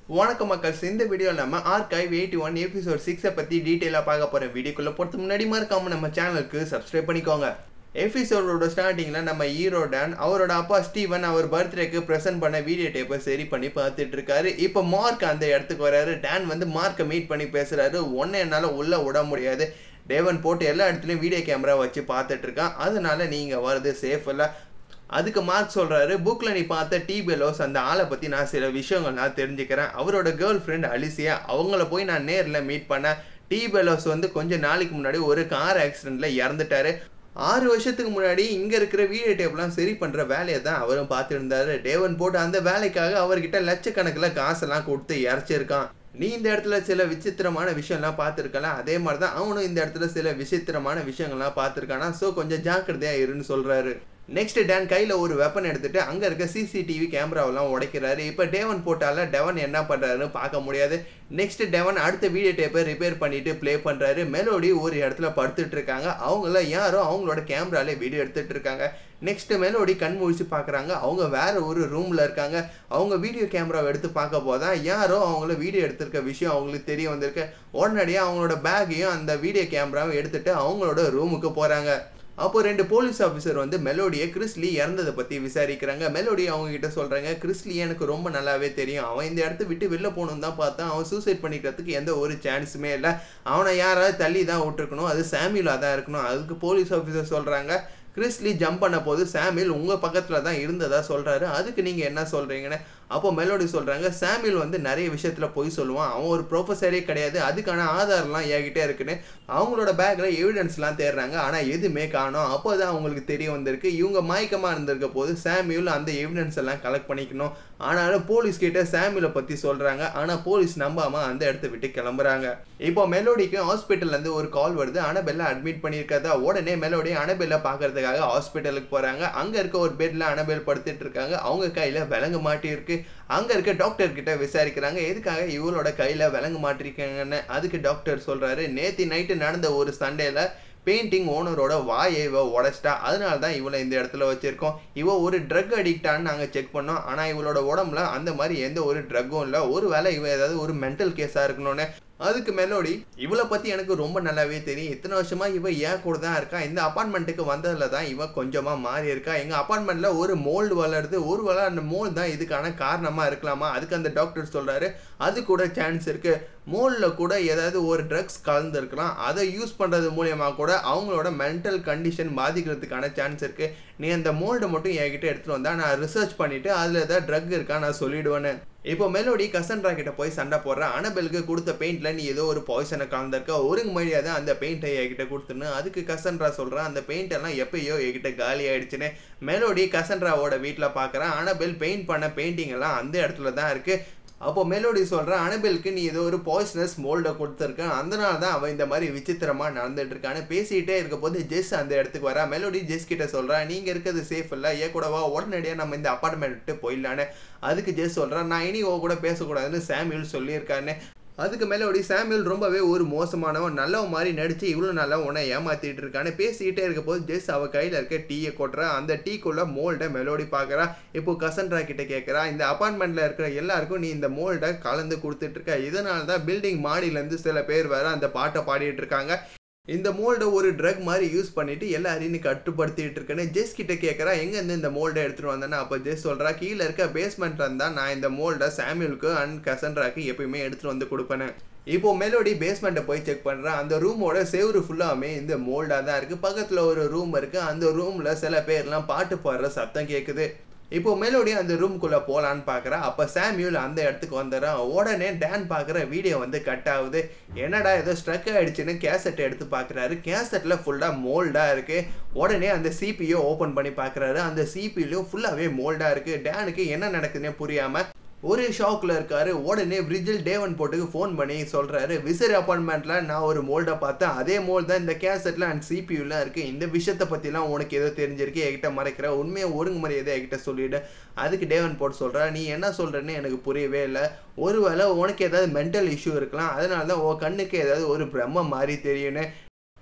வணக்கம் மக்கள்ஸ் இந்த வீடியோவில் நம்ம ஆர்கைவ் எயிட்டி ஒன் எபிசோட் சிக்ஸை பற்றி டீட்டெயிலாக பார்க்க போகிறோம் வீடியோக்குள்ளே போகிறது முன்னாடி மறக்காம நம்ம சேனலுக்கு சப்ஸ்கிரைப் பண்ணிக்கோங்க எபிசோடோட ஸ்டார்டிங்கில் நம்ம ஹீரோ டான் அவரோட அப்பா ஸ்டீவன் அவர் பர்த்டேக்கு ப்ரெசென்ட் பண்ண வீடியோ டேப்பை சரி பண்ணி பார்த்துட்டு இருக்காரு இப்போ மார்க் அந்த இடத்துக்கு வராரு டான் வந்து மார்க்கை மீட் பண்ணி பேசுகிறாரு ஒன்றை என்னால் உள்ளே விட முடியாது டேவன் போட்டு எல்லா இடத்துலையும் வீடியோ கேமரா வச்சு பார்த்துட்டு இருக்கான் அதனால நீங்கள் வர்றது சேஃப் இல்லை அதுக்கு மார்க் சொல்கிறாரு புக்கில் நீ பார்த்த டி பெலோஸ் அந்த ஆளை பற்றி நான் சில விஷயங்கள் நான் தெரிஞ்சுக்கிறேன் அவரோட கேர்ள் ஃப்ரெண்ட் அலிசியா அவங்கள போய் நான் நேரில் மீட் பண்ணேன் டி பெலோஸ் வந்து கொஞ்சம் நாளைக்கு முன்னாடி ஒரு கார் ஆக்சிடெண்ட்டில் இறந்துட்டாரு ஆறு வருஷத்துக்கு முன்னாடி இங்கே இருக்கிற வீடியோ டேப்லாம் சரி பண்ணுற வேலையை தான் அவரும் பார்த்துருந்தாரு டேவன் போட்டு அந்த வேலைக்காக அவர்கிட்ட லட்சக்கணக்கில் காசெல்லாம் கொடுத்து இறச்சிருக்கான் நீ இந்த இடத்துல சில விசித்திரமான விஷயம்லாம் பார்த்துருக்கலாம் அதே மாதிரி தான் அவனும் இந்த இடத்துல சில விசித்திரமான விஷயங்கள்லாம் பார்த்துருக்கானா ஸோ கொஞ்சம் ஜாக்கிரதையாக இருன்னு சொல்கிறாரு நெக்ஸ்ட் டேன் கையில் ஒரு வெப்பன் எடுத்துட்டு அங்கே இருக்க சிசிடிவி கேமராவெல்லாம் உடைக்கிறாரு இப்போ டேவன் போட்டால டெவன் என்ன பண்ணுறாருன்னு பார்க்க முடியாது நெக்ஸ்ட் டெவன் அடுத்த வீடியோ டேப்பை ரிப்பேர் பண்ணிட்டு ப்ளே பண்ணுறாரு மெலோடி ஒரு இடத்துல படுத்துட்டு இருக்காங்க அவங்கள யாரோ அவங்களோட கேமராலே வீடியோ எடுத்துட்டு இருக்காங்க நெக்ஸ்ட் மெலோடி கண் முழிச்சு பார்க்குறாங்க அவங்க வேற ஒரு ரூமில் இருக்காங்க அவங்க வீடியோ கேமராவை எடுத்து பார்க்க போதான் யாரோ அவங்கள வீடியோ எடுத்திருக்க விஷயம் அவங்களுக்கு தெரிய வந்திருக்கு உடனடியாக அவங்களோட பேக்கையும் அந்த வீடியோ கேமராவும் எடுத்துட்டு அவங்களோட ரூமுக்கு போகிறாங்க அப்போ ரெண்டு போலீஸ் ஆஃபீஸர் வந்து மெலோடியை கிறிஸ்லி இறந்ததை பற்றி விசாரிக்கிறாங்க மெலோடி அவங்க கிட்ட சொல்கிறாங்க கிறிஸ்லி எனக்கு ரொம்ப நல்லாவே தெரியும் அவன் இந்த இடத்த விட்டு வெளில போகணுன்னு தான் பார்த்தா அவன் சூசைட் பண்ணிக்கிறதுக்கு எந்த ஒரு சான்ஸுமே இல்லை அவனை யாராவது தள்ளி தான் விட்டுருக்கணும் அது சாமியூலாக தான் இருக்கணும் அதுக்கு போலீஸ் ஆஃபீஸர் சொல்கிறாங்க கிறிஸ்லி ஜம்ப் பண்ண போது சாமியல் உங்கள் பக்கத்தில் தான் இருந்ததா சொல்கிறாரு அதுக்கு நீங்கள் என்ன சொல்கிறீங்கன்னு அப்போ மெலோடி சொல்கிறாங்க சாமியல் வந்து நிறைய விஷயத்தில் பொய் சொல்லுவான் அவன் ஒரு ப்ரொஃபஸரே கிடையாது அதுக்கான ஆதாரம்லாம் என்கிட்ட இருக்குன்னு அவங்களோட பேக்கில் எவிடன்ஸ்லாம் தேடுறாங்க ஆனால் எதுவுமே காணும் அப்போ தான் அவங்களுக்கு தெரிய வந்திருக்கு இவங்க மயக்கமாக இருந்திருக்க போது சாமியூல் அந்த எவிடன்ஸ் எல்லாம் கலெக்ட் பண்ணிக்கணும் ஆனாலும் போலீஸ் கிட்ட சாமியூலை பற்றி சொல்கிறாங்க ஆனால் போலீஸ் நம்பாமல் அந்த இடத்த விட்டு கிளம்புறாங்க இப்போ மெலோடிக்கு ஹாஸ்பிட்டல்லேருந்து ஒரு கால் வருது அனபெல்ல அட்மிட் பண்ணியிருக்கதா உடனே மெலோடி அனபெல்ல பார்க்கறதுக்காக ஹாஸ்பிட்டலுக்கு போகிறாங்க அங்கே இருக்க ஒரு பெட்டில் அனபெல் படுத்துட்டு இருக்காங்க அவங்க கையில் விலங்கு மாட்டியிருக்கு அங்கே இருக்க டாக்டர் கிட்ட விசாரிக்கிறாங்க எதுக்காக இவளோட கையில் விலங்கு மாட்டிருக்காங்கன்னு அதுக்கு டாக்டர் சொல்கிறாரு நேற்று நைட்டு நடந்த ஒரு சண்டேல பெயிண்டிங் ஓனரோட வாயை இவ உடச்சிட்டா அதனால தான் இவளை இந்த இடத்துல வச்சுருக்கோம் இவ ஒரு ட்ரக் அடிக்டான்னு நாங்கள் செக் பண்ணோம் ஆனால் இவளோட உடம்புல அந்த மாதிரி எந்த ஒரு ட்ரக்கும் இல்லை ஒரு வேளை இவ ஏதாவது ஒரு மென்டல் கேஸாக இருக்கணும்னு அதுக்கு மெலோடி இவளை பற்றி எனக்கு ரொம்ப நல்லாவே தெரியும் இத்தனை வருஷமா இவ ஏன் கூட தான் இருக்கா இந்த அப்பார்ட்மெண்ட்டுக்கு வந்ததில் தான் இவ கொஞ்சமாக மாறி இருக்கா எங்கள் அப்பார்ட்மெண்ட்டில் ஒரு மோல்டு வளருது ஒரு வேளை அந்த மோல்டு தான் இதுக்கான காரணமாக இருக்கலாமா அதுக்கு அந்த டாக்டர் சொல்கிறாரு அது கூட சான்ஸ் இருக்குது மோல்டில் கூட ஏதாவது ஒரு ட்ரக்ஸ் கலந்துருக்கலாம் அதை யூஸ் பண்ணுறது மூலியமாக கூட அவங்களோட மென்டல் கண்டிஷன் பாதிக்கிறதுக்கான சான்ஸ் இருக்குது நீ அந்த மோல்டை மட்டும் என்கிட்ட எடுத்துகிட்டு வந்தால் நான் ரிசர்ச் பண்ணிவிட்டு அதில் ஏதாவது ட்ரக் இருக்கா நான் சொல்லிடுவேன்னு இப்போ மெலோடி கசன்ட்ரா கிட்ட போய் சண்டை போடுற அனபெலுக்கு கொடுத்த பெயிண்ட்ல நீ ஏதோ ஒரு பாய்சனை கலந்துருக்க ஒருங்க மரியாதை அந்த பெயிண்ட்டை என்கிட்ட கொடுத்துன்னு அதுக்கு கசன்ட்ரா சொல்கிறான் அந்த பெயிண்ட் எல்லாம் எப்பயோ என்கிட்ட காலி ஆயிடுச்சுன்னு மெலோடி கசன்ட்ராவோட வீட்டில் பார்க்குறான் அனபெல் பெயிண்ட் பண்ண பெயிண்டிங் எல்லாம் அந்த இடத்துல தான் இருக்குது அப்போ மெலோடி சொல்கிற அனபெலுக்கு நீ ஏதோ ஒரு பாய்ஸ்னஸ் மோல்டை கொடுத்துருக்க அதனால தான் அவன் இந்த மாதிரி விசித்திரமாக நடந்துட்டு இருக்கான்னு பேசிகிட்டே இருக்க போது ஜெஸ் அந்த இடத்துக்கு வரா மெலோடி ஜெஸ் கிட்ட சொல்கிறா நீங்கள் இருக்கிறது சேஃப் இல்லை ஏன் கூடவா உடனடியாக நம்ம இந்த அப்பார்ட்மெண்ட் விட்டு போயிடலான்னு அதுக்கு ஜெஸ் சொல்கிறான் நான் இனி ஓ கூட பேசக்கூடாதுன்னு சாமியூல் சொல்லியிருக்கான்னு அதுக்கு மெலோடி சாமியல் ரொம்பவே ஒரு மோசமானவன் நல்லவன் மாதிரி நடித்து இவ்வளோ நல்லா உன்னை ஏமாத்திட்டு இருக்கான்னு பேசிக்கிட்டே இருக்க போது ஜெஸ் அவள் கையில் இருக்க டீயை கொட்டுறா அந்த டீக்குள்ள மோல்டை மெலோடி பார்க்குறா இப்போ கசன்ட்ரா கிட்ட கேட்குறா இந்த அப்பார்ட்மெண்ட்டில் இருக்கிற எல்லாருக்கும் நீ இந்த மோல்டை கலந்து கொடுத்துட்டு இருக்க இதனால தான் பில்டிங் மாடியிலேருந்து சில பேர் வேற அந்த பாட்டை பாடிட்டு இருக்காங்க இந்த மோல்டை ஒரு ட்ரக் மாதிரி யூஸ் பண்ணிட்டு எல்லாரையும் நீ கட்டுப்படுத்திட்டு இருக்கேன்னு ஜெஸ் கிட்ட கேட்குறா எங்கேருந்து இந்த மோல்டை எடுத்துட்டு வந்தேன்னா அப்போ ஜெஸ் சொல்கிறா கீழே இருக்க பேஸ்மெண்ட்ல இருந்தா நான் இந்த மோல்டை சாமியலுக்கு அண்ட் கசன்ட்ராக்கு எப்பயுமே எடுத்துட்டு வந்து கொடுப்பேன் இப்போ மெலோடி பேஸ்மெண்ட்டை போய் செக் பண்ணுறேன் அந்த ரூமோட செவரு ஃபுல்லாமே இந்த மோல்டாக தான் இருக்குது பக்கத்தில் ஒரு ரூம் இருக்குது அந்த ரூமில் சில பேர்லாம் பாட்டு பாடுற சத்தம் கேட்குது இப்போ மெலோடி அந்த ரூம்குள்ளே போகலான்னு பார்க்குறா அப்போ சாமியூல் அந்த இடத்துக்கு வந்துடுறான் உடனே டேன் பார்க்குற வீடியோ வந்து கட் ஆகுது என்னடா ஏதோ ஸ்ட்ரக் ஆகிடுச்சுன்னு கேசட் எடுத்து பார்க்குறாரு கேசட்டில் ஃபுல்லாக மோல்டாக இருக்குது உடனே அந்த சிபியை ஓப்பன் பண்ணி பார்க்குறாரு அந்த சிபிலையும் ஃபுல்லாகவே மோல்டாக இருக்குது டேனுக்கு என்ன நடக்குதுன்னே புரியாமல் ஒரே ஷாக்கில் இருக்காரு உடனே பிரிட்ஜில் டேவன் போட்டுக்கு ஃபோன் பண்ணி சொல்கிறாரு விசிறி அப்பார்ட்மெண்ட்டில் நான் ஒரு மோல்டை பார்த்தேன் அதே மோல் தான் இந்த கேசட்டில் அண்ட் சிபியூலாம் இருக்குது இந்த விஷயத்தை பற்றிலாம் உனக்கு ஏதோ தெரிஞ்சிருக்கு என்கிட்ட மறைக்கிற உண்மையை ஒருங்கு மரியாதை என்கிட்ட சொல்லிவிடு அதுக்கு டேவன் போட்டு சொல்கிறா நீ என்ன சொல்கிறேன்னு எனக்கு புரியவே இல்லை ஒருவேளை உனக்கு ஏதாவது மென்டல் இஷ்யூ இருக்கலாம் அதனால தான் உன் கண்ணுக்கு ஏதாவது ஒரு பிரம்ம மாதிரி தெரியும்னு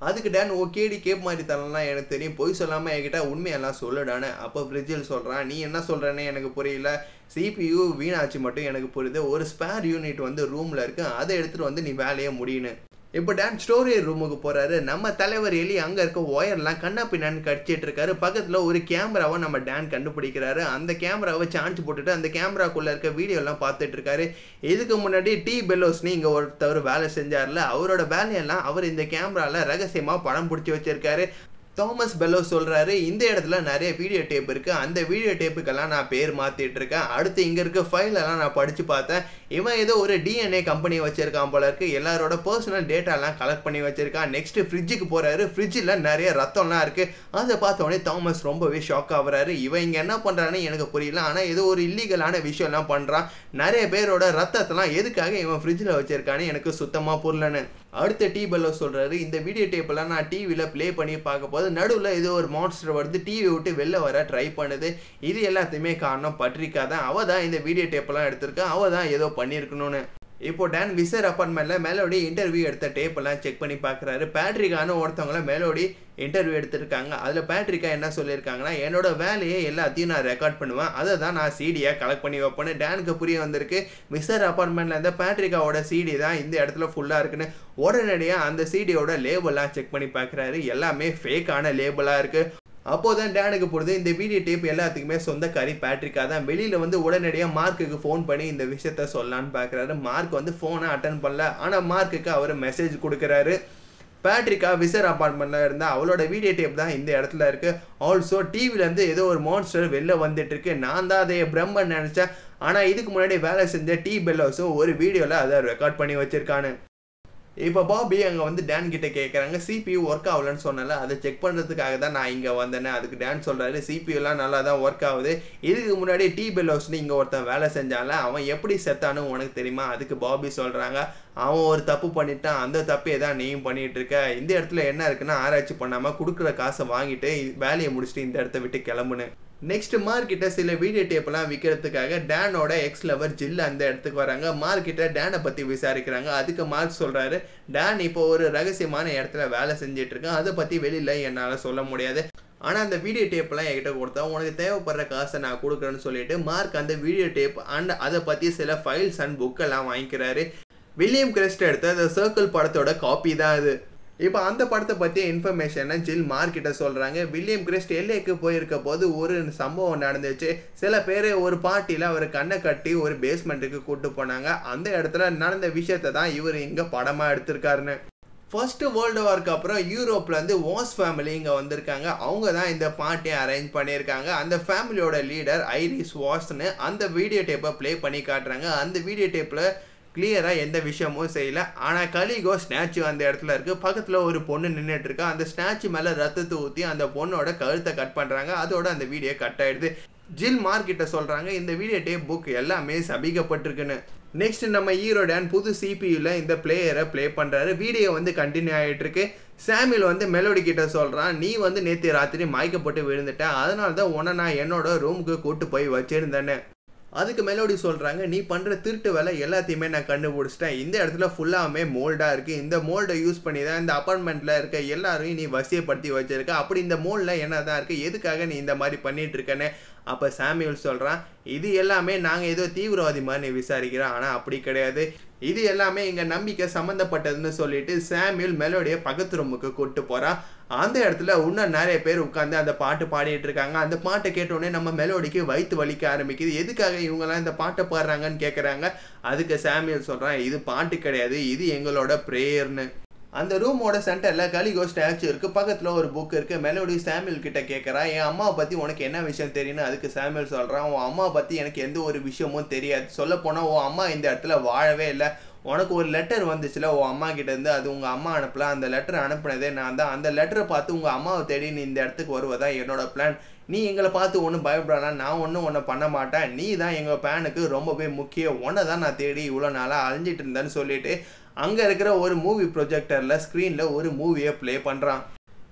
அதுக்கு டேன் ஓகேடி கேப் மாதிரி தரலாம் எனக்கு தெரியும் பொய் சொல்லாமல் என்கிட்ட உண்மையெல்லாம் சொல்லுடானே அப்போ ஃப்ரிட்ஜில் சொல்கிறான் நீ என்ன சொல்கிறேன்னு எனக்கு புரியல சிபியு வீணாச்சு மட்டும் எனக்கு புரியுது ஒரு ஸ்பேர் யூனிட் வந்து ரூமில் இருக்கு அதை எடுத்துகிட்டு வந்து நீ வேலையை முடியணும் இப்போ டான் ஸ்டோரி ரூமுக்கு போறாரு நம்ம தலைவர் எலி அங்க இருக்க ஒயர்லாம் கண்ணா பின்னான்னு கடிச்சிட்டு இருக்காரு பக்கத்துல ஒரு கேமராவை நம்ம டான் கண்டுபிடிக்கிறாரு அந்த கேமராவை சார்ஜ் போட்டுட்டு அந்த கேமராக்குள்ள இருக்க வீடியோ எல்லாம் பார்த்துட்டு இருக்காரு இதுக்கு முன்னாடி டி பெல்லோஸ்னு இங்க ஒருத்தவர் வேலை செஞ்சார்ல அவரோட வேலையெல்லாம் அவர் இந்த கேமரால ரகசியமா படம் பிடிச்சி வச்சிருக்காரு தாமஸ் பெல்லோ சொல்கிறாரு இந்த இடத்துல நிறைய வீடியோ டேப் இருக்குது அந்த வீடியோ டேப்புக்கெல்லாம் நான் பேர் மாற்றிட்டு இருக்கேன் அடுத்து இங்கே இருக்க ஃபைலெல்லாம் நான் படித்து பார்த்தேன் இவன் ஏதோ ஒரு டிஎன்ஏ கம்பெனி வச்சிருக்கான் போல இருக்கு எல்லாரோட பர்சனல் டேட்டாலாம் கலெக்ட் பண்ணி வச்சிருக்கான் நெக்ஸ்ட் ஃப்ரிட்ஜுக்கு போகிறாரு ஃப்ரிட்ஜில் நிறைய ரத்தம்லாம் இருக்குது அதை பார்த்த உடனே தாமஸ் ரொம்பவே ஷாக் ஆகுறாரு இவன் இங்கே என்ன பண்ணுறான்னு எனக்கு புரியல ஆனால் ஏதோ ஒரு இல்லீகலான விஷயம்லாம் பண்ணுறான் நிறைய பேரோட ரத்தத்தெல்லாம் எதுக்காக இவன் ஃப்ரிட்ஜில் வச்சிருக்கான்னு எனக்கு சுத்தமாக புரியலன்னு அடுத்த டீ பெல்லோ சொல்கிறாரு இந்த வீடியோ டேப்பெல்லாம் நான் டிவியில் ப்ளே பண்ணி பார்க்க போது நடுவில் ஏதோ ஒரு மான்ஸ்டர் வருது டிவி விட்டு வெளில வர ட்ரை பண்ணுது இது எல்லாத்தையுமே காரணம் பட்ரிக்கா தான் அவள் தான் இந்த வீடியோ டேப்பெல்லாம் எடுத்திருக்கா அவள் தான் ஏதோ பண்ணியிருக்கணும்னு இப்போ டேன் விசர் அப்பார்ட்மெண்ட்ல மெலோடி இன்டர்வியூ எடுத்த டேப் எல்லாம் செக் பண்ணி பார்க்குறாரு பேட்ரிக்கான ஒருத்தவங்கள மெலோடி இன்டர்வியூ எடுத்திருக்காங்க அதில் பேட்ரிக்கா என்ன சொல்லியிருக்காங்கன்னா என்னோட வேலையை எல்லாத்தையும் நான் ரெக்கார்ட் பண்ணுவேன் அதை தான் நான் சீடியாக கலெக்ட் பண்ணி வைப்பேன்னு டேனுக்கு புரிய வந்திருக்கு விசர் அப்பார்ட்மெண்ட்ல இருந்த பேட்ரிக்காவோட சிடி தான் இந்த இடத்துல ஃபுல்லாக இருக்குன்னு உடனடியாக அந்த சிடியோட லேபிளாக செக் பண்ணி பார்க்குறாரு எல்லாமே ஃபேக்கான லேபிளாக இருக்குது அப்போதான் டேனுக்கு பொழுது இந்த வீடியோ டேப் எல்லாத்துக்குமே சொந்தக்காரி பேட்ரிக்கா தான் வெளியில் வந்து உடனடியாக மார்க்குக்கு ஃபோன் பண்ணி இந்த விஷயத்த சொல்லலான்னு பார்க்குறாரு மார்க் வந்து ஃபோனை அட்டன் பண்ணல ஆனால் மார்க்குக்கு அவர் மெசேஜ் கொடுக்குறாரு பேட்ரிக்கா விசர் அப்பார்ட்மெண்ட்டில் இருந்தால் அவளோட வீடியோ டேப் தான் இந்த இடத்துல இருக்குது ஆல்சோ டிவிலேருந்து ஏதோ ஒரு மான்ஸ்டர் வெளில வந்துட்டு இருக்கு நான் தான் அதை பிரம்மன் நினச்சேன் ஆனால் இதுக்கு முன்னாடி வேலை செஞ்ச டி பெல்லோஸும் ஒரு வீடியோவில் அதை ரெக்கார்ட் பண்ணி வச்சிருக்கானு இப்போ பாபி அங்கே வந்து டேன் கிட்ட கேட்குறாங்க சிபியூ ஒர்க் ஆகலன்னு சொன்னல அதை செக் பண்ணுறதுக்காக தான் நான் இங்கே வந்தேனே அதுக்கு டேன் சொல்கிறாரு சிபியூலாம் நல்லா தான் ஒர்க் ஆகுது இதுக்கு முன்னாடி டி பெல்லோஸ்னு இங்கே ஒருத்தன் வேலை செஞ்சால அவன் எப்படி செத்தானு உனக்கு தெரியுமா அதுக்கு பாபி சொல்கிறாங்க அவன் ஒரு தப்பு பண்ணிட்டான் அந்த தப்பே தான் நீயும் பண்ணிட்டு இருக்க இந்த இடத்துல என்ன இருக்குன்னா ஆராய்ச்சி பண்ணாமல் கொடுக்குற காசை வாங்கிட்டு வேலையை முடிச்சுட்டு இந்த இடத்த விட்டு கிளம்புனு நெக்ஸ்ட் மார்க்கிட்ட சில வீடியோ டேப்லாம் விற்கிறதுக்காக டேனோட எக்ஸ் லவர் ஜில் அந்த இடத்துக்கு வராங்க மார்க்கிட்ட டேனை பற்றி விசாரிக்கிறாங்க அதுக்கு மார்க் சொல்கிறாரு டேன் இப்போ ஒரு ரகசியமான இடத்துல வேலை செஞ்சுட்டு இருக்கேன் அதை பற்றி வெளியில் என்னால் சொல்ல முடியாது ஆனால் அந்த வீடியோ டேப்லாம் என்கிட்ட கொடுத்தா உனக்கு தேவைப்படுற காசை நான் கொடுக்குறேன்னு சொல்லிட்டு மார்க் அந்த வீடியோ டேப் அண்ட் அதை பற்றி சில ஃபைல்ஸ் அண்ட் புக்கெல்லாம் வாங்கிக்கிறாரு வில்லியம் கிறிஸ்ட் எடுத்த அந்த சர்க்கிள் படத்தோட காப்பி தான் அது இப்போ அந்த படத்தை பற்றிய இன்ஃபர்மேஷனை ஜில் மார்க்கிட்ட சொல்கிறாங்க வில்லியம் கிறிஸ்ட் எல்லைக்கு போயிருக்க போது ஒரு சம்பவம் நடந்துச்சு சில பேர் ஒரு பார்ட்டியில் அவர் கண்ணை கட்டி ஒரு பேஸ்மெண்ட்டுக்கு கூட்டு போனாங்க அந்த இடத்துல நடந்த விஷயத்தை தான் இவர் இங்கே படமாக எடுத்திருக்காருன்னு ஃபர்ஸ்ட் வேர்ல்டு வார்க்கு அப்புறம் யூரோப்லேருந்து வாஸ் ஃபேமிலி இங்கே வந்திருக்காங்க அவங்க தான் இந்த பார்ட்டியை அரேஞ்ச் பண்ணியிருக்காங்க அந்த ஃபேமிலியோட லீடர் ஐரிஸ் வாஸ்னு அந்த வீடியோ டேப்பை ப்ளே பண்ணி காட்டுறாங்க அந்த வீடியோ டேப்பில் கிளியராக எந்த விஷயமும் செய்யல ஆனால் கலிகோ ஸ்டாச்சு அந்த இடத்துல இருக்குது பக்கத்தில் ஒரு பொண்ணு நின்றுட்டு இருக்கா அந்த ஸ்டாச்சு மேலே ரத்தத்தை ஊற்றி அந்த பொண்ணோட கழுத்தை கட் பண்ணுறாங்க அதோட அந்த வீடியோ கட் ஆயிடுது ஜில் மார்க்கிட்ட சொல்கிறாங்க இந்த வீடியோ டேப் புக் எல்லாமே சபிக்கப்பட்டிருக்குன்னு நெக்ஸ்ட் நம்ம ஹீரோ டேன் புது சிபியூவில் இந்த பிளேயரை ப்ளே பண்ணுறாரு வீடியோ வந்து கண்டினியூ ஆகிட்டு இருக்கு சாமியல் வந்து மெலோடி கிட்ட சொல்கிறான் நீ வந்து நேற்று ராத்திரி மயக்கப்பட்டு விழுந்துட்ட அதனால தான் உன்னை நான் என்னோட ரூமுக்கு கூட்டு போய் வச்சிருந்தேன்னு அதுக்கு மெலோடி சொல்கிறாங்க நீ பண்ணுற திருட்டு வேலை எல்லாத்தையுமே நான் கண்டுபிடிச்சிட்டேன் இந்த இடத்துல ஃபுல்லாமே மோல்டாக இருக்குது இந்த மோல்டை யூஸ் பண்ணி தான் இந்த அப்பார்ட்மெண்ட்டில் இருக்க எல்லாரையும் நீ வசியப்படுத்தி வச்சிருக்க அப்படி இந்த மோல்டில் என்ன தான் இருக்குது எதுக்காக நீ இந்த மாதிரி பண்ணிட்டு இருக்கேன்னு அப்போ சாமியல் சொல்கிறான் இது எல்லாமே நாங்கள் ஏதோ தீவிரவாதி மாதிரி விசாரிக்கிறோம் ஆனால் அப்படி கிடையாது இது எல்லாமே எங்கள் நம்பிக்கை சம்மந்தப்பட்டதுன்னு சொல்லிட்டு சாமியல் மெலோடியை பக்கத்து ரூமுக்கு கூப்பிட்டு போகிறான் அந்த இடத்துல இன்னும் நிறைய பேர் உட்காந்து அந்த பாட்டு பாடிட்டு இருக்காங்க அந்த பாட்டை கேட்டோடனே நம்ம மெலோடிக்கு வயிற்று வலிக்க ஆரம்பிக்குது எதுக்காக இவங்கெல்லாம் இந்த பாட்டை பாடுறாங்கன்னு கேட்குறாங்க அதுக்கு சாமியல் சொல்கிறான் இது பாட்டு கிடையாது இது எங்களோட ப்ரேயர்னு அந்த ரூமோட சென்டரில் கலிகோ ஸ்டாச்சு இருக்குது பக்கத்தில் ஒரு புக் இருக்குது மெலோடி சாமியல் கிட்ட கேட்குறா என் அம்மாவை பற்றி உனக்கு என்ன விஷயம் தெரியும்னு அதுக்கு சாமியல் சொல்கிறான் உன் அம்மா பற்றி எனக்கு எந்த ஒரு விஷயமும் தெரியாது சொல்லப்போனால் உன் அம்மா இந்த இடத்துல வாழவே இல்லை உனக்கு ஒரு லெட்டர் வந்துச்சுல உன் அம்மா கிட்டேருந்து அது உங்கள் அம்மா அனுப்பல அந்த லெட்டர் அனுப்புனதே நான் தான் அந்த லெட்டரை பார்த்து உங்கள் அம்மாவை தேடி நீ இந்த இடத்துக்கு வருவதா என்னோட பிளான் நீ எங்களை பார்த்து ஒன்றும் பயப்படலாம் நான் ஒன்றும் ஒன்றை பண்ண மாட்டேன் நீ தான் எங்கள் பிளானுக்கு ரொம்பவே முக்கியம் உன்னை தான் நான் தேடி இவ்வளோ நாளாக அழிஞ்சிட்டு இருந்தேன்னு சொல்லிட்டு அங்கே இருக்கிற ஒரு மூவி ப்ரொஜெக்டரில் ஸ்க்ரீனில் ஒரு மூவியை ப்ளே பண்ணுறான்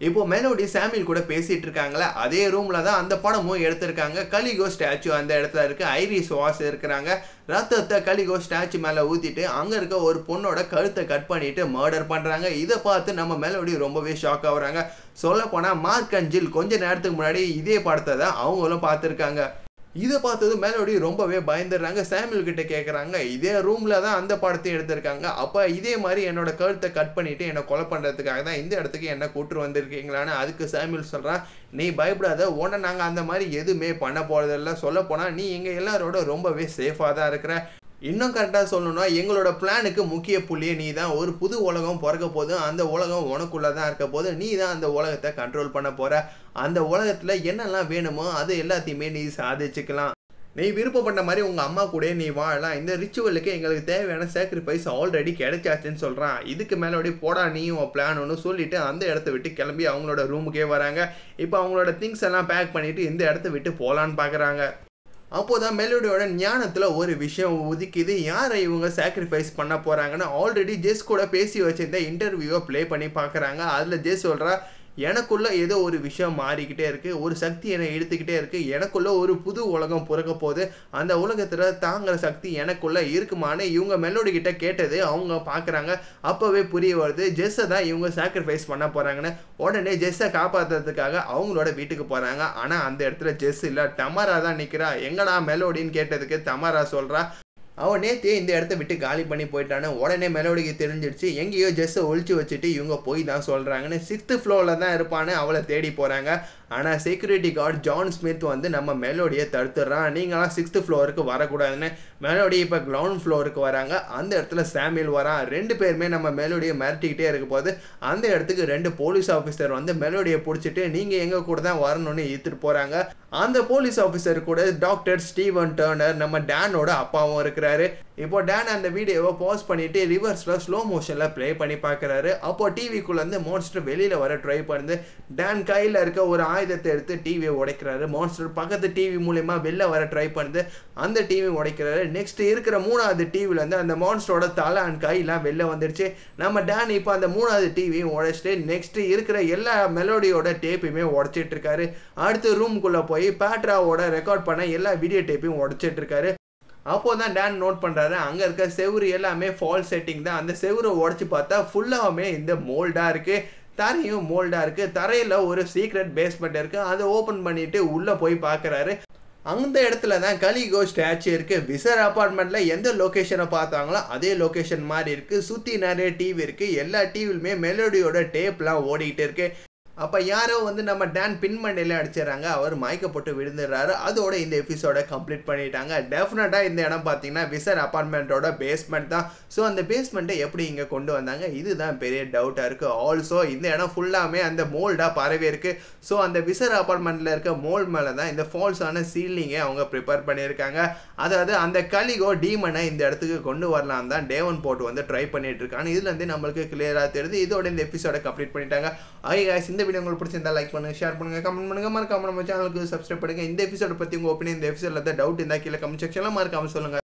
இப்போ மெலோடி சாமியல் கூட பேசிட்டு இருக்காங்களே அதே ரூம்ல தான் அந்த படமும் எடுத்திருக்காங்க கலிகோ ஸ்டாச்சு அந்த இடத்துல இருக்கு ஐரிஸ் வாஸ் இருக்கிறாங்க ரத்தத்தை கலிகோ ஸ்டாச்சு மேல ஊத்திட்டு அங்க இருக்க ஒரு பொண்ணோட கழுத்தை கட் பண்ணிட்டு மர்டர் பண்றாங்க இதை பார்த்து நம்ம மெலோடி ரொம்பவே ஷாக் ஆகுறாங்க சொல்ல போனா மார்க் அஞ்சில் கொஞ்ச நேரத்துக்கு முன்னாடி இதே படத்தை தான் அவங்களும் பார்த்துருக்காங்க இதை பார்த்தது மெலோடி ரொம்பவே பயந்துடுறாங்க சாமியல் கிட்ட கேட்குறாங்க இதே ரூமில் தான் அந்த படத்தையும் எடுத்திருக்காங்க அப்போ இதே மாதிரி என்னோட கழுத்தை கட் பண்ணிட்டு என்னை கொலை பண்ணுறதுக்காக தான் இந்த இடத்துக்கு என்ன கூட்டு வந்திருக்கீங்களான்னு அதுக்கு சாமியல் சொல்கிறான் நீ பயப்படாத உடனே நாங்கள் அந்த மாதிரி எதுவுமே பண்ண போகிறதில்ல சொல்ல போனால் நீ எங்கள் எல்லாரோட ரொம்பவே சேஃபாக தான் இருக்கிற இன்னும் கரெக்டாக சொல்லணும்னா எங்களோட பிளானுக்கு முக்கிய புள்ளியே நீ தான் ஒரு புது உலகம் பிறக்க போது அந்த உலகம் உனக்குள்ளே தான் இருக்க போது நீ தான் அந்த உலகத்தை கண்ட்ரோல் பண்ண போகிற அந்த உலகத்தில் என்னெல்லாம் வேணுமோ அது எல்லாத்தையுமே நீ சாதிச்சுக்கலாம் நீ விருப்பப்பட்ட மாதிரி உங்கள் அம்மா கூட நீ வாழலாம் இந்த ரிச்சுவலுக்கு எங்களுக்கு தேவையான சாக்ரிஃபைஸ் ஆல்ரெடி கிடைச்சாச்சுன்னு சொல்கிறான் இதுக்கு மேலோடி போடா நீயும் பிளான் ஒன்று சொல்லிட்டு அந்த இடத்த விட்டு கிளம்பி அவங்களோட ரூமுக்கே வராங்க இப்போ அவங்களோட திங்ஸ் எல்லாம் பேக் பண்ணிட்டு இந்த இடத்த விட்டு போகலான்னு பார்க்குறாங்க அப்போதான் மெலோடியோட ஞானத்தில் ஒரு விஷயம் உதிக்குது யாரை இவங்க சாக்ரிஃபைஸ் பண்ண போகிறாங்கன்னு ஆல்ரெடி ஜெஸ் கூட பேசி வச்சிருந்த இன்டர்வியூவை ப்ளே பண்ணி பார்க்குறாங்க அதில் ஜெஸ் சொல்கிறா எனக்குள்ள ஏதோ ஒரு விஷயம் மாறிக்கிட்டே இருக்கு ஒரு சக்தி என்னை எடுத்துக்கிட்டே இருக்கு எனக்குள்ள ஒரு புது உலகம் பிறக்க போகுது அந்த உலகத்துல தாங்குற சக்தி எனக்குள்ள இருக்குமான்னு இவங்க மெலோடி கிட்ட கேட்டது அவங்க பாக்குறாங்க அப்பவே புரிய வருது ஜெஸ்ஸை தான் இவங்க சாக்ரிஃபைஸ் பண்ண போறாங்கன்னு உடனே ஜெஸ்ஸை காப்பாத்துறதுக்காக அவங்களோட வீட்டுக்கு போறாங்க ஆனா அந்த இடத்துல ஜெஸ் இல்ல டமாரா தான் நிக்கிறா எங்கடா மெலோடின்னு கேட்டதுக்கு தமாரா சொல்றா அவன் நேற்றே இந்த இடத்த விட்டு காலி பண்ணி போயிட்டானு உடனே மெலோடிக்கு தெரிஞ்சிடுச்சு எங்கேயோ ஜெஸ்ஸை ஒழிச்சு வச்சுட்டு இவங்க போய் தான் சொல்கிறாங்கன்னு சிக்ஸ்த்து ஃப்ளோரில் தான் இருப்பான்னு அவளை தேடி போகிறாங்க ஆனால் செக்யூரிட்டி கார்டு ஜான் ஸ்மித் வந்து நம்ம மெலோடியை தடுத்துடுறான் நீங்களாம் சிக்ஸ்த்து ஃப்ளோருக்கு வரக்கூடாதுன்னு மெலோடி இப்போ கிரவுண்ட் ஃப்ளோருக்கு வராங்க அந்த இடத்துல சாமியல் வரான் ரெண்டு பேருமே நம்ம மெலோடியை மிரட்டிக்கிட்டே இருக்க போது அந்த இடத்துக்கு ரெண்டு போலீஸ் ஆஃபீஸர் வந்து மெலோடியை பிடிச்சிட்டு நீங்கள் எங்கள் கூட தான் வரணும்னு இழுத்துட்டு போகிறாங்க அந்த போலீஸ் ஆஃபீஸர் கூட டாக்டர் ஸ்டீவன் டர்னர் நம்ம டேனோட அப்பாவும் இருக்கிறாரு இப்போ டேன் அந்த வீடியோவை பாஸ் பண்ணிட்டு ரிவர்ஸ்ல ஸ்லோ மோஷன்ல ப்ளே பண்ணி பார்க்குறாரு அப்போ டிவிக்குள்ள இருந்து மான்ஸ்டர் வெளியில வர ட்ரை பண்ணுது டேன் கையில் இருக்க ஒரு ஆயுதத்தை எடுத்து டிவியை உடைக்கிறாரு மான்ஸ்டர் பக்கத்து டிவி மூலயமா வெளில வர ட்ரை பண்ணுது அந்த டிவி உடைக்கிறாரு நெக்ஸ்ட் இருக்கிற மூணாவது டிவில இருந்து அந்த மான்ஸ்டரோட தலை அண்ட் கையெல்லாம் வெளில வந்துடுச்சு நம்ம டேன் இப்போ அந்த மூணாவது டிவியும் உடைச்சிட்டு நெக்ஸ்ட் இருக்கிற எல்லா மெலோடியோட டேப்பையுமே உடைச்சிட்டு இருக்காரு அடுத்து ரூம்குள்ள போய் பேட்ராவோட ரெக்கார்ட் பண்ண எல்லா வீடியோ டேப்பையும் உடைச்சிட்டு இருக்காரு அப்போ தான் டேன் நோட் பண்ணுறாரு அங்கே இருக்க செவுரு எல்லாமே ஃபால் செட்டிங் தான் அந்த செவுரை உடச்சி பார்த்தா ஃபுல்லாகவுமே இந்த மோல்டாக இருக்குது தரையும் மோல்டாக இருக்குது தரையில் ஒரு சீக்ரெட் பேஸ்மெண்ட் இருக்குது அதை ஓப்பன் பண்ணிவிட்டு உள்ளே போய் பார்க்குறாரு அந்த இடத்துல தான் கலிகோ ஸ்டாச்சு இருக்கு விசர் அப்பார்ட்மெண்ட்ல எந்த லொகேஷனை பார்த்தாங்களோ அதே லொகேஷன் மாதிரி இருக்கு சுத்தி நிறைய டிவி இருக்கு எல்லா டிவிலுமே மெலோடியோட டேப்லாம் ஓடிக்கிட்டு இருக்கு அப்போ யாரோ வந்து நம்ம டேன் பின்மண்டையில அடிச்சிடறாங்க அவர் மயக்கப்பட்டு விழுந்துடுறாரு அதோட இந்த எபிசோட கம்ப்ளீட் பண்ணிட்டாங்க டெஃபினட்டாக இந்த இடம் பார்த்தீங்கன்னா விசர் அப்பார்ட்மெண்ட்டோட பேஸ்மெண்ட் தான் ஸோ அந்த பேஸ்மெண்ட்டை எப்படி இங்கே கொண்டு வந்தாங்க இதுதான் பெரிய டவுட்டாக இருக்குது ஆல்சோ இந்த இடம் ஃபுல்லாமே அந்த மோல்டாக பரவி இருக்கு ஸோ அந்த விசர் அப்பார்ட்மெண்ட்டில் இருக்க மோல் மேலே தான் இந்த ஃபால்ஸான சீலிங்கை அவங்க ப்ரிப்பேர் பண்ணியிருக்காங்க அதாவது அந்த கலிகோ டீமனை இந்த இடத்துக்கு கொண்டு வரலாம் தான் டேவன் போட்டு வந்து ட்ரை பண்ணிட்டு இருக்காங்க இதுலேருந்து நம்மளுக்கு கிளியராக தெரியுது இதோட இந்த எபிசோட கம்ப்ளீட் பண்ணிட்டாங்க ஐ guys இந்த வீடியோ உங்களுக்கு பிடிச்சிருந்தா லைக் பண்ணுங்க ஷேர் பண்ணுங்க கமெண்ட் பண்ணுங்க மறக்காம நம்ம சேனலுக்கு சப்ஸ்கிரைப் பண்ணுங்க இந்த எபிசோட பத்தி உங்க ஒப்பீனியன் இந்த எபிசோட்ல டவுட் இருந்தா கீழே கமெண்ட் செக்ஷன்ல மறக்காம சொல்லுங்க